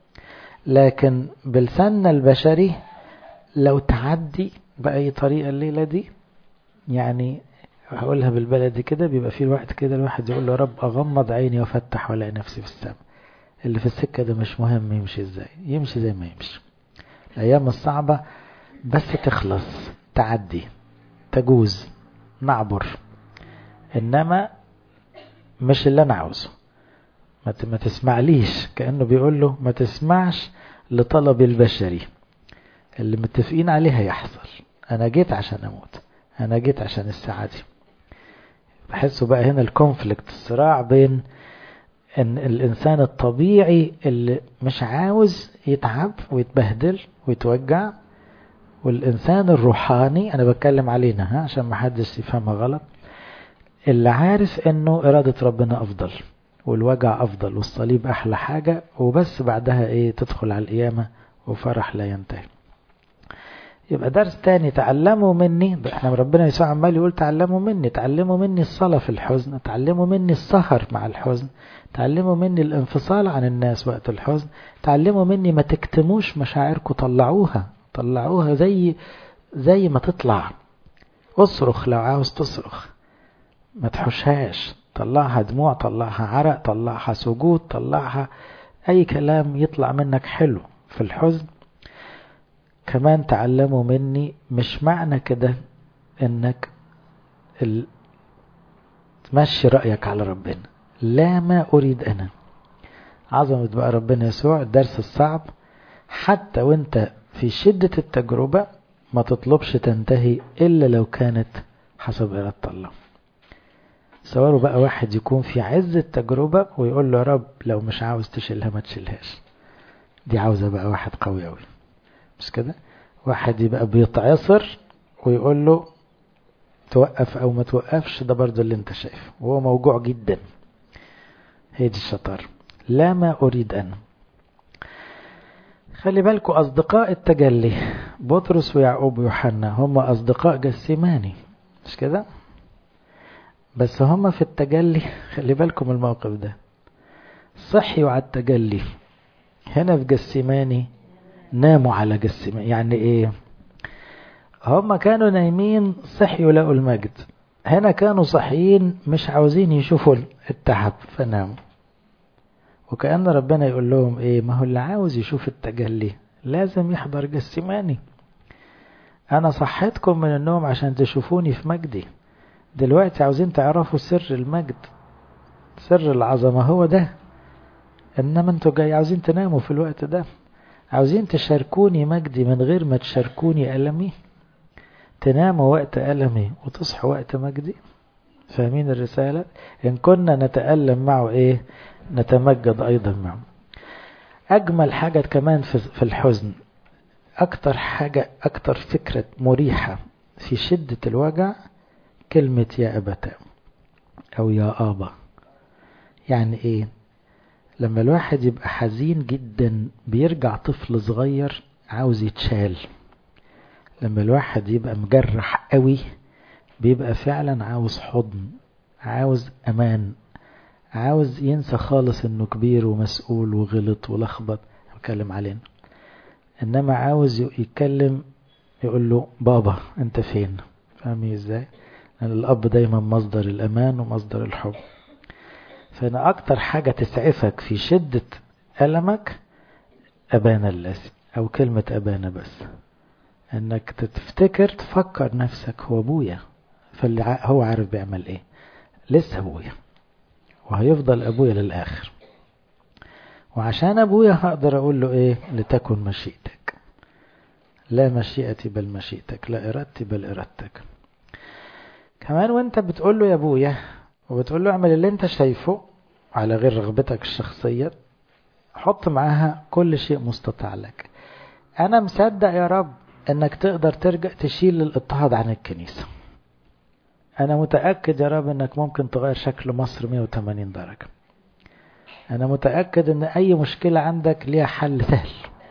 S1: لكن بلساننا البشري لو تعدي بأي طريقة الليلة دي يعني هقولها بالبلدي كده بيبقى في الوقت كده الواحد يقول له رب أغمض عيني وفتح ولا نفسي في السماء اللي في السكة ده مش مهم يمشي ازاي يمشي زي ما يمشي الأيام الصعبة بس تخلص تعدي تجوز نعبر إنما مش اللي أنا عاوزه ما تسمعليش كأنه بيقول له ما تسمعش لطلب البشري اللي متفقين عليه هيحصل أنا جيت عشان أموت أنا جيت عشان الساعة دي بحسه بقى هنا الكونفليكت الصراع بين ان الانسان الطبيعي اللي مش عاوز يتعب ويتبهدل ويتوجع والانسان الروحاني انا بتكلم علينا ها عشان ما حدش يفهمها غلط اللي عارف انه ارادة ربنا افضل والوجع افضل والصليب احلى حاجة وبس بعدها ايه تدخل على القيامة وفرح لا ينتهي يبقى درس تاني تعلموا مني احنا ربنا يسوع عمال يقول تعلموا مني تعلموا مني الصلاة في الحزن تعلموا مني السهر مع الحزن تعلموا مني الانفصال عن الناس وقت الحزن تعلموا مني ما تكتموش مشاعركم طلعوها طلعوها زي زي ما تطلع اصرخ لو عاوز تصرخ ما تحوشهاش طلعها دموع طلعها عرق طلعها سجود طلعها اي كلام يطلع منك حلو في الحزن كمان تعلموا مني مش معنى كده انك ال... تمشي رأيك على ربنا لا ما أريد أنا عظمة بقى ربنا يسوع الدرس الصعب حتى وانت في شدة التجربة ما تطلبش تنتهي إلا لو كانت حسب إرادة الله صوروا بقى واحد يكون في عز التجربة ويقول له يا رب لو مش عاوز تشيلها ما تشيلهاش دي عاوزة بقى واحد قوي أوي مش كده واحد يبقى بيتعصر ويقول له توقف او ما توقفش ده برضه اللي انت شايفه وهو موجوع جدا هي دي الشطارة لا ما أريد أنا خلي بالكوا أصدقاء التجلي بطرس ويعقوب ويوحنا هم أصدقاء جسيماني مش كده بس هم في التجلي خلي بالكم الموقف ده صحيوا على التجلي هنا في جسيماني ناموا على جسيماني يعني ايه هم كانوا نايمين صحيوا لقوا المجد هنا كانوا صحيين مش عاوزين يشوفوا التعب فناموا وكأن ربنا يقول لهم ايه ما هو اللي عاوز يشوف التجلي لازم يحضر جسيماني انا صحيتكم من النوم عشان تشوفوني في مجدي دلوقتي عاوزين تعرفوا سر المجد سر العظمة هو ده انما انتوا جاي عاوزين تناموا في الوقت ده عاوزين تشاركوني مجدي من غير ما تشاركوني ألمي تناموا وقت ألمي وتصحوا وقت مجدي فاهمين الرسالة إن كنا نتألم معه إيه نتمجد أيضا معه أجمل حاجة كمان في الحزن أكتر حاجة أكتر فكرة مريحة في شدة الوجع كلمة يا أبتا أو يا آبا يعني إيه لما الواحد يبقى حزين جدا بيرجع طفل صغير عاوز يتشال لما الواحد يبقى مجرح قوي بيبقى فعلا عاوز حضن عاوز امان عاوز ينسى خالص انه كبير ومسؤول وغلط ولخبط بتكلم علينا انما عاوز يتكلم يقول له بابا انت فين فاهمي ازاي لان الاب دايما مصدر الامان ومصدر الحب فانا اكتر حاجة تسعفك في شدة ألمك أبانا الذي أو كلمة أبانا بس انك تفتكر تفكر نفسك هو ابويا فاللي هو عارف بيعمل ايه لسه ابويا وهيفضل ابويا للاخر وعشان ابويا هقدر اقول له ايه لتكن مشيئتك لا مشيئتي بل مشيئتك لا ارادتي بل ارادتك كمان وانت بتقول له يا ابويا وبتقول له اعمل اللي انت شايفه على غير رغبتك الشخصية حط معاها كل شيء مستطاع لك انا مصدق يا رب انك تقدر ترجع تشيل الاضطهاد عن الكنيسة انا متأكد يا رب انك ممكن تغير شكل مصر 180 درجة انا متأكد ان اي مشكلة عندك ليها حل سهل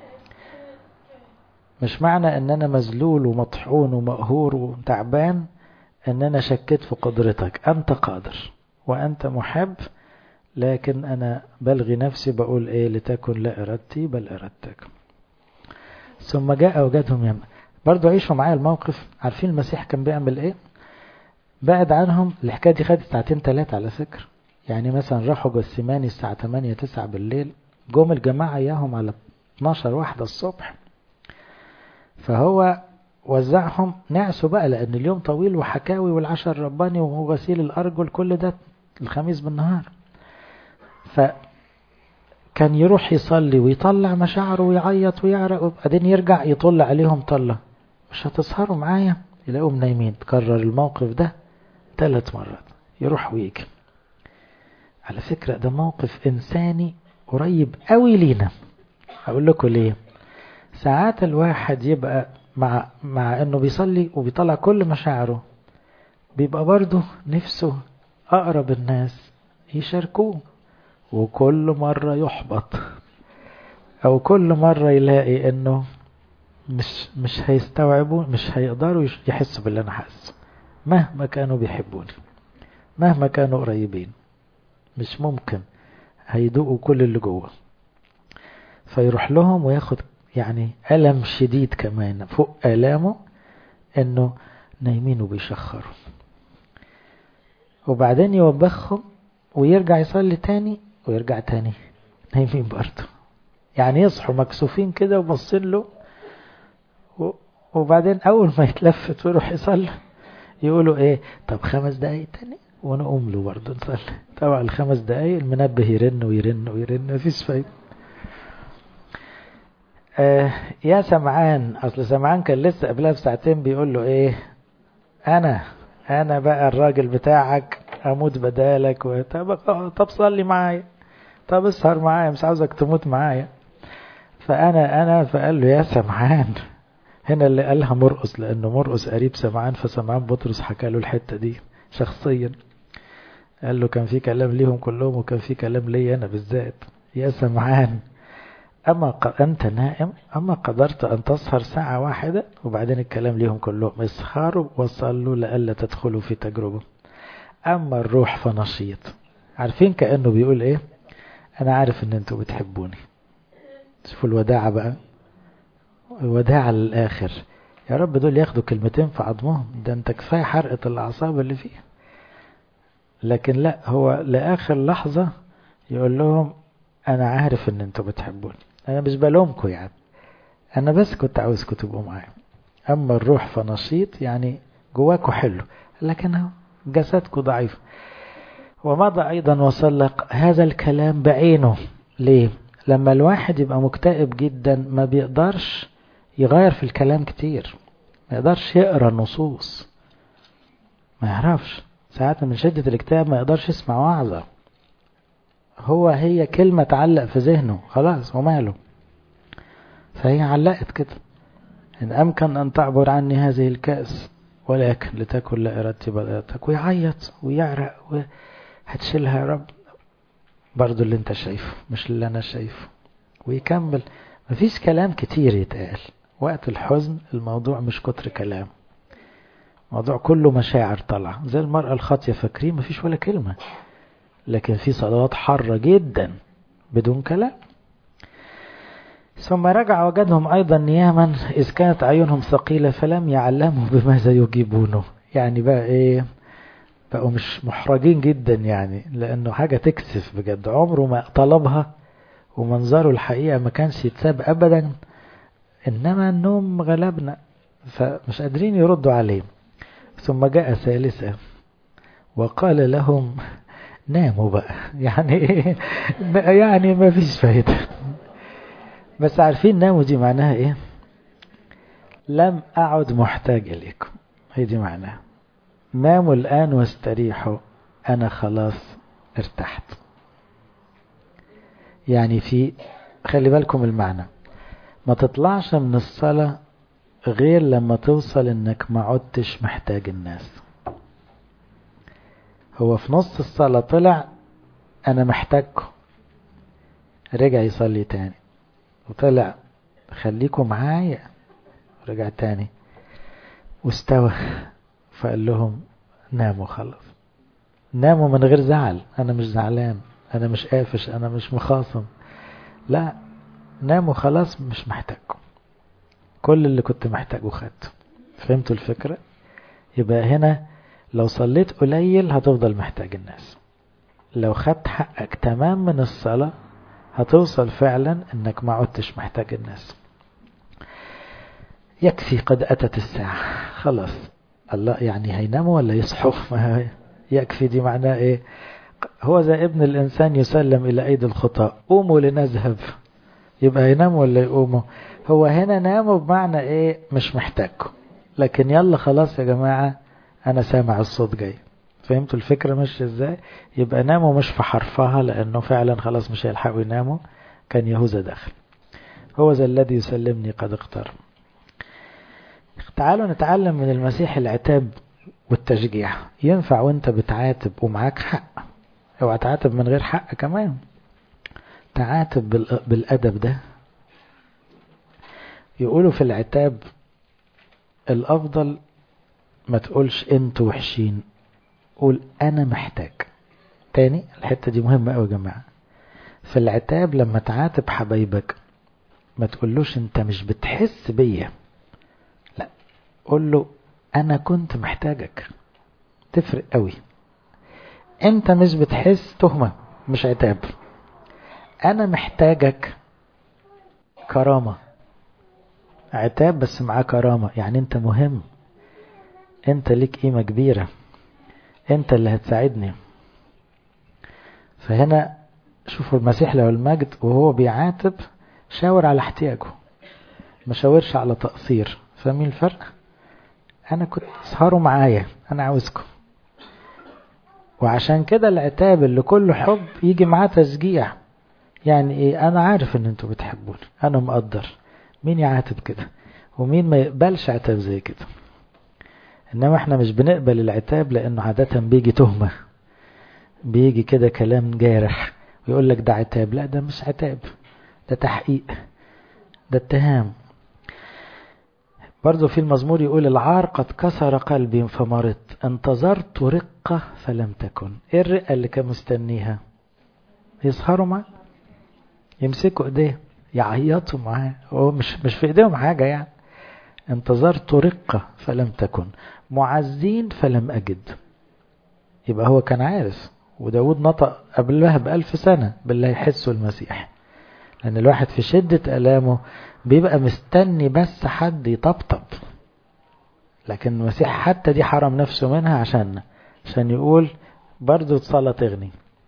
S1: مش معنى ان انا مذلول ومطحون ومقهور وتعبان ان انا شكيت في قدرتك انت قادر وانت محب لكن انا بلغي نفسي بقول ايه لتكن لا ارادتي بل ارادتك ثم جاء وجدهم يم برضو عيشوا معايا الموقف عارفين المسيح كان بيعمل ايه بعد عنهم الحكاية دي خدت ساعتين ثلاثة على فكرة يعني مثلا راحوا جسماني الساعة 8 9 بالليل جم الجماعة اياهم على 12 واحدة الصبح فهو وزعهم نعسوا بقى لأن اليوم طويل وحكاوي والعشاء الرباني وغسيل الأرجل كل ده الخميس بالنهار فكان يروح يصلي ويطلع مشاعره ويعيط ويعرق وبعدين يرجع يطل عليهم طلة مش هتسهروا معايا يلاقوهم نايمين تكرر الموقف ده ثلاث مرات يروح ويجي على فكرة ده موقف إنساني قريب قوي لينا أقول لكم ليه ساعات الواحد يبقى مع مع انه بيصلي وبيطلع كل مشاعره بيبقى برضه نفسه اقرب الناس يشاركوه وكل مرة يحبط او كل مرة يلاقي انه مش مش هيستوعبوا مش هيقدروا يحسوا باللي انا حاسه مهما كانوا بيحبوني مهما كانوا قريبين مش ممكن هيدوقوا كل اللي جوه فيروح لهم وياخد يعني ألم شديد كمان فوق آلامه انه نايمين وبيشخروا وبعدين يوبخهم ويرجع يصلي تاني ويرجع تاني نايمين برضه يعني يصحوا مكسوفين كده وبصين له وبعدين اول ما يتلفت ويروح يصلي يقولوا ايه طب خمس دقايق تاني ونقوم له برضه نصلي طبعا الخمس دقايق المنبه يرن ويرن ويرن مفيش فايده آه يا سمعان اصل سمعان كان لسه قبلها بساعتين بيقول له ايه انا انا بقى الراجل بتاعك اموت بدالك و... طب طب صلي معايا طب اسهر معايا مش عاوزك تموت معايا فانا انا فقال له يا سمعان هنا اللي قالها مرقص لانه مرقص قريب سمعان فسمعان بطرس حكى له الحته دي شخصيا قال له كان في كلام ليهم كلهم وكان في كلام لي انا بالذات يا سمعان أما ق... أنت نائم أما قدرت أن تسهر ساعة واحدة وبعدين الكلام ليهم كلهم اسهروا وصلوا لألا تدخلوا في تجربة أما الروح فنشيط عارفين كأنه بيقول إيه أنا عارف إن أنتوا بتحبوني شوفوا الوداعة بقى الوداعة للآخر يا رب دول ياخدوا كلمتين في عظمهم ده أنت كفاية حرقة الأعصاب اللي فيها لكن لا هو لآخر لحظة يقول لهم أنا عارف إن أنتوا بتحبوني أنا مش بلومكم يعني أنا بس كنت عاوزكم تبقوا معايا أما الروح فنشيط يعني جواكوا حلو لكن جسدكم ضعيف ومضى أيضا وصلق هذا الكلام بعينه ليه؟ لما الواحد يبقى مكتئب جدا ما بيقدرش يغير في الكلام كتير ما يقدرش يقرأ النصوص ما يعرفش ساعات من شدة الاكتئاب ما يقدرش يسمع وعظة هو هي كلمة تعلق في ذهنه خلاص وماله فهي علقت كده إن أمكن أن تعبر عني هذه الكأس ولكن لتكن لا إرادتي بل إرادتك ويعيط ويعرق هتشيلها يا رب برضو اللي انت شايفه مش اللي أنا شايفه ويكمل مفيش كلام كتير يتقال وقت الحزن الموضوع مش كتر كلام موضوع كله مشاعر طالعة زي المرأة الخاطية فاكرين مفيش ولا كلمة لكن في صلوات حارة جدا بدون كلام ثم رجع وجدهم أيضا نياما إذ كانت عيونهم ثقيلة فلم يعلموا بماذا يجيبونه يعني بقى إيه بقوا مش محرجين جدا يعني لأنه حاجة تكسف بجد عمره ما طلبها ومنظره الحقيقة ما كانش يتساب أبدا إنما النوم غلبنا فمش قادرين يردوا عليه ثم جاء ثالثا وقال لهم ناموا بقى يعني ايه يعني ما فيش فايدة بس عارفين ناموا دي معناها ايه لم اعد محتاج اليكم هي دي معناها ناموا الان واستريحوا انا خلاص ارتحت يعني في خلي بالكم المعنى ما تطلعش من الصلاة غير لما توصل انك ما عدتش محتاج الناس هو في نص الصلاة طلع أنا محتاجكم رجع يصلي تاني وطلع خليكم معايا رجع تاني واستوى فقال لهم ناموا خلاص ناموا من غير زعل أنا مش زعلان أنا مش قافش أنا مش مخاصم لا ناموا خلاص مش محتاجكم كل اللي كنت محتاجه خدته فهمتوا الفكرة يبقى هنا لو صليت قليل هتفضل محتاج الناس لو خدت حقك تمام من الصلاة هتوصل فعلا انك ما عدتش محتاج الناس يكفي قد أتت الساعة خلاص الله يعني هيناموا ولا يصحوا يكفي دي معناه ايه هو زي ابن الإنسان يسلم إلى أيدي الخطاء قوموا لنذهب يبقى يناموا ولا يقوموا هو هنا ناموا بمعنى ايه مش محتاجكم لكن يلا خلاص يا جماعة انا سامع الصوت جاي فهمتوا الفكرة ماشية ازاي يبقى ناموا مش في حرفها لانه فعلا خلاص مش هيلحقوا يناموا كان يهوذا داخل هو ذا الذي يسلمني قد اقترب تعالوا نتعلم من المسيح العتاب والتشجيع ينفع وانت بتعاتب ومعاك حق اوعى تعاتب من غير حق كمان تعاتب بالادب ده يقولوا في العتاب الافضل ما تقولش انتوا وحشين قول انا محتاج تاني الحتة دي مهمة قوي يا جماعة في العتاب لما تعاتب حبايبك ما تقولوش انت مش بتحس بيا لا قول له انا كنت محتاجك تفرق قوي انت مش بتحس تهمة مش عتاب انا محتاجك كرامة عتاب بس معاه كرامة يعني انت مهم انت ليك قيمة كبيرة انت اللي هتساعدني فهنا شوفوا المسيح له المجد وهو بيعاتب شاور على احتياجه ما شاورش على تقصير فاهمين الفرق انا كنت اسهروا معايا انا عاوزكم وعشان كده العتاب اللي كله حب يجي معاه تشجيع يعني ايه انا عارف ان انتوا بتحبوني انا مقدر مين يعاتب كده ومين ما يقبلش عتاب زي كده انما احنا مش بنقبل العتاب لانه عادة بيجي تهمة بيجي كده كلام جارح ويقول لك ده عتاب لا ده مش عتاب ده تحقيق ده اتهام برضو في المزمور يقول العار قد كسر قلبي فمرضت انتظرت رقة فلم تكن ايه الرقة اللي كان مستنيها يسهروا معاه يمسكوا ايديه يعيطوا معاه هو مش مش في ايديهم حاجة يعني انتظرت رقة فلم تكن معزين فلم أجد يبقى هو كان عارف وداود نطق قبلها بألف سنة بالله يحسه المسيح لأن الواحد في شدة ألامه بيبقى مستني بس حد يطبطب لكن المسيح حتى دي حرم نفسه منها عشان عشان يقول برضو الصلاة تغني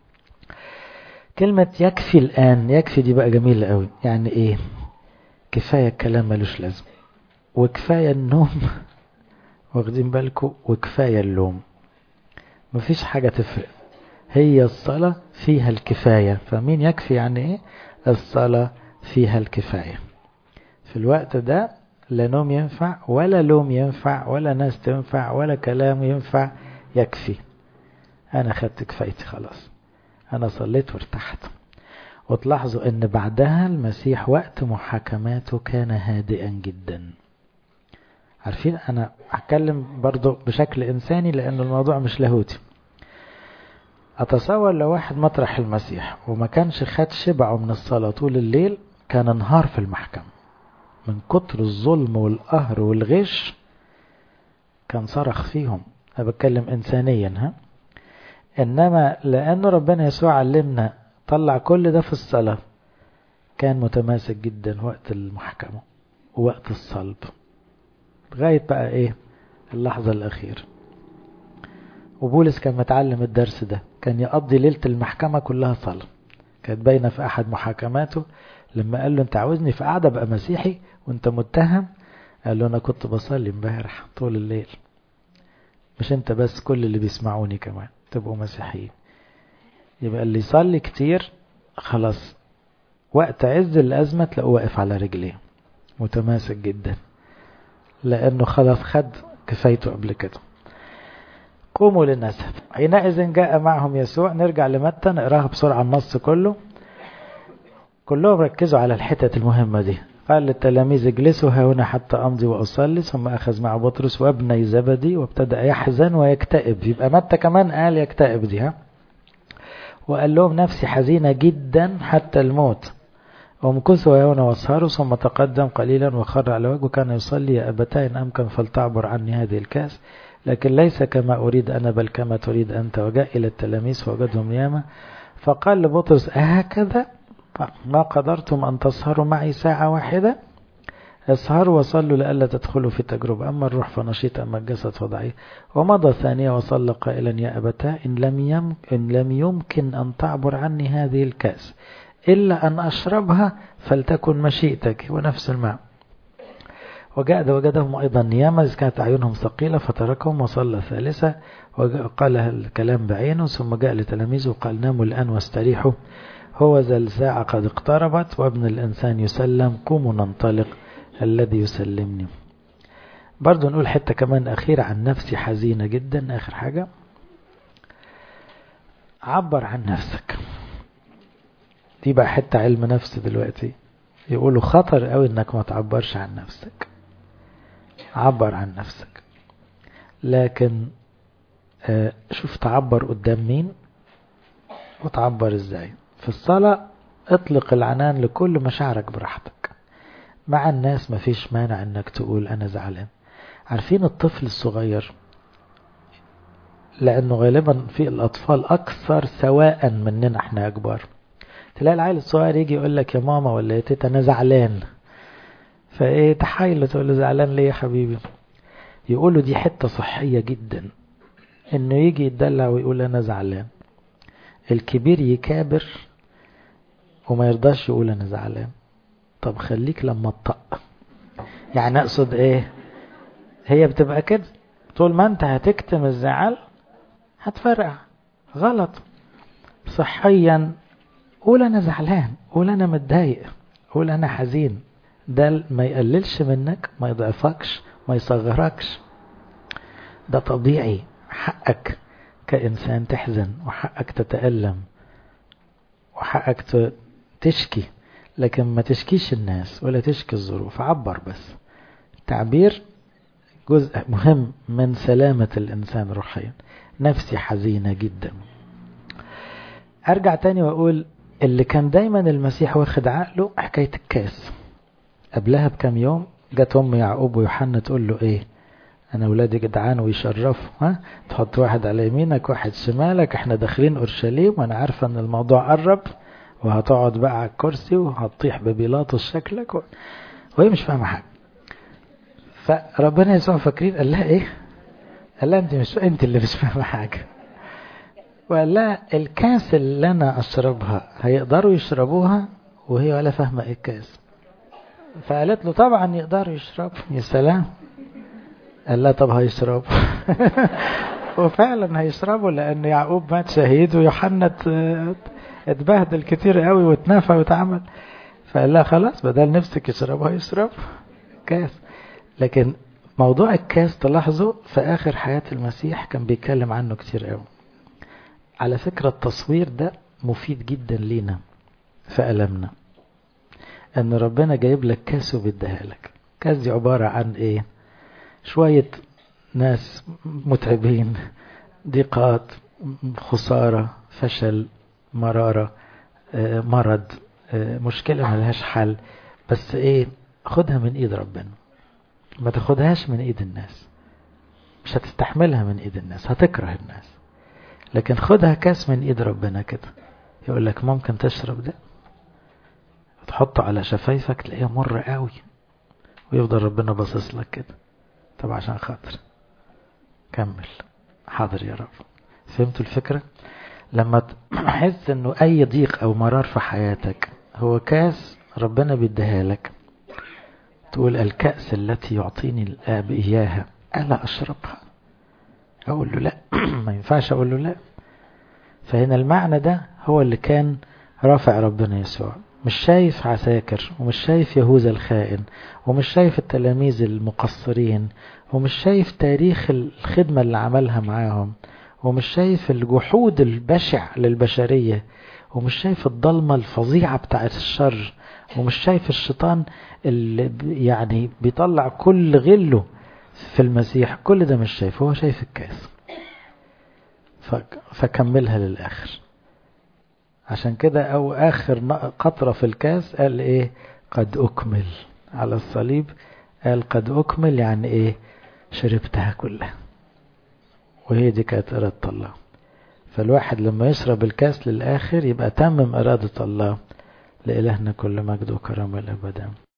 S1: كلمة يكفي الآن يكفي دي بقى جميلة قوي يعني إيه كفاية الكلام ملوش لازم وكفاية النوم واخدين بالكم وكفاية اللوم مفيش حاجة تفرق هي الصلاة فيها الكفاية فمين يكفي يعني ايه الصلاة فيها الكفاية في الوقت ده لا نوم ينفع ولا لوم ينفع ولا ناس تنفع ولا كلام ينفع يكفي انا خدت كفايتي خلاص انا صليت وارتحت وتلاحظوا ان بعدها المسيح وقت محاكماته كان هادئا جدا عارفين انا هتكلم برضو بشكل انساني لان الموضوع مش لاهوتي اتصور لو واحد مطرح المسيح وما كانش خد شبعه من الصلاة طول الليل كان انهار في المحكمة من كتر الظلم والقهر والغش كان صرخ فيهم انا بتكلم انسانيا ها انما لانه ربنا يسوع علمنا طلع كل ده في الصلاة كان متماسك جدا وقت المحكمة ووقت الصلب لغاية بقى ايه اللحظة الأخيرة وبولس كان متعلم الدرس ده كان يقضي ليلة المحكمة كلها صلاة كانت باينة في أحد محاكماته لما قال له أنت عاوزني في قعدة بقى مسيحي وأنت متهم قال له أنا كنت بصلي امبارح طول الليل مش أنت بس كل اللي بيسمعوني كمان تبقوا مسيحيين يبقى اللي يصلي كتير خلاص وقت عز الأزمة تلاقوه واقف على رجليه متماسك جدا لأنه خلاص خد كفايته قبل كده قوموا للنسب حينئذ جاء معهم يسوع نرجع لمتى نقراها بسرعة النص كله كلهم ركزوا على الحتة المهمة دي قال للتلاميذ اجلسوا هنا حتى أمضي وأصلي ثم أخذ مع بطرس وابني زبدي وابتدأ يحزن ويكتئب يبقى متى كمان قال يكتئب دي ها وقال لهم نفسي حزينة جدا حتى الموت ومكثوا هنا واسهروا ثم تقدم قليلا وخر على وجهه كان يصلي يا أبتاه إن أمكن فلتعبر عني هذه الكاس لكن ليس كما أريد أنا بل كما تريد أنت وجاء إلى التلاميذ فوجدهم ياما فقال لبطرس أهكذا ما قدرتم أن تسهروا معي ساعة واحدة اسهروا وصلوا لئلا تدخلوا في تجربة أما الروح فنشيط أما الجسد فضعيف ومضى ثانية وصلى قائلا يا أبتاه إن لم, يم إن لم يمكن أن تعبر عني هذه الكاس إلا أن أشربها فلتكن مشيئتك ونفس الماء وجاء وجدهم أيضا نياما إذ كانت أعينهم ثقيلة فتركهم وصلى ثالثة وقال الكلام بعينه ثم جاء لتلاميذه وقال ناموا الآن واستريحوا هو ذا الساعة قد اقتربت وابن الإنسان يسلم قوموا ننطلق الذي يسلمني برضو نقول حتة كمان أخيرة عن نفسي حزينة جدا آخر حاجة عبر عن نفسك دي بقى حتة علم نفس دلوقتي يقولوا خطر قوي انك ما تعبرش عن نفسك عبر عن نفسك لكن آه شوف تعبر قدام مين وتعبر ازاي في الصلاة اطلق العنان لكل مشاعرك براحتك مع الناس مفيش مانع انك تقول انا زعلان عارفين الطفل الصغير لانه غالبا في الاطفال اكثر سواء مننا احنا كبار تلاقي العيل الصغير يجي يقول لك يا ماما ولا يا تيتا انا زعلان فايه تحايل تقول له زعلان ليه يا حبيبي يقولوا دي حتة صحية جدا انه يجي يتدلع ويقول انا زعلان الكبير يكابر وما يرضاش يقول انا زعلان طب خليك لما تطق يعني اقصد ايه هي بتبقى كده طول ما انت هتكتم الزعل هتفرقع غلط صحيا قول انا زعلان قول انا متضايق قول انا حزين ده ما يقللش منك ما يضعفكش ما يصغركش ده طبيعي حقك كإنسان تحزن وحقك تتألم وحقك تشكي لكن ما تشكيش الناس ولا تشكي الظروف عبر بس تعبير جزء مهم من سلامة الإنسان روحيا نفسي حزينة جدا أرجع تاني وأقول اللي كان دايما المسيح واخد عقله حكاية الكاس قبلها بكم يوم جت أم يعقوب ويوحنا تقول له إيه أنا ولادي جدعان ويشرفوا ها تحط واحد على يمينك واحد شمالك احنا داخلين أورشليم وأنا عارفة إن الموضوع قرب وهتقعد بقى على الكرسي وهتطيح ببيلاطس شكلك و... وهي مش فاهمة حاجة فربنا يسوع فاكرين قال لها ايه قال لها انت مش انت اللي مش فاهمة حاجة وقال لها الكاس اللي انا اشربها هيقدروا يشربوها وهي ولا فاهمة ايه الكاس فقالت له طبعا يقدروا يشربوا يا سلام قال لها طب هيشربوا وفعلا هيشربوا لان يعقوب مات شهيد ويوحنا اتبهدل كتير قوي واتنفى واتعمل فقال لها خلاص بدل نفسك يشربوا هيشربوا كاس لكن موضوع الكاس تلاحظوا في آخر حياة المسيح كان بيتكلم عنه كتير قوي على فكرة التصوير ده مفيد جدا لينا في ألمنا أن ربنا جايب لك كاس وبيديها لك كاس دي عبارة عن إيه شوية ناس متعبين ضيقات خسارة فشل مرارة مرض مشكلة ملهاش حل بس إيه خدها من إيد ربنا ما تاخدهاش من ايد الناس مش هتستحملها من ايد الناس هتكره الناس لكن خدها كاس من ايد ربنا كده يقول لك ممكن تشرب ده تحطه على شفايفك تلاقيه مر قوي ويفضل ربنا باصص لك كده طب عشان خاطر كمل حاضر يا رب فهمتوا الفكرة لما تحس انه اي ضيق او مرار في حياتك هو كاس ربنا بيديها لك تقول الكأس التي يعطيني الآب إياها ألا أشربها أقول له لا ما ينفعش أقول له لا فهنا المعنى ده هو اللي كان رافع ربنا يسوع مش شايف عساكر ومش شايف يهوذا الخائن ومش شايف التلاميذ المقصرين ومش شايف تاريخ الخدمة اللي عملها معاهم ومش شايف الجحود البشع للبشرية ومش شايف الضلمة الفظيعة بتاعت الشر ومش شايف الشيطان اللي يعني بيطلع كل غله في المسيح كل ده مش شايف هو شايف الكاس فكملها للآخر عشان كده أو آخر قطرة في الكاس قال إيه قد أكمل على الصليب قال قد أكمل يعني إيه شربتها كلها وهي دي كانت إرادة الله فالواحد لما يشرب الكاس للآخر يبقى تمم إرادة الله لإلهنا كل مجد وكرم الأبدا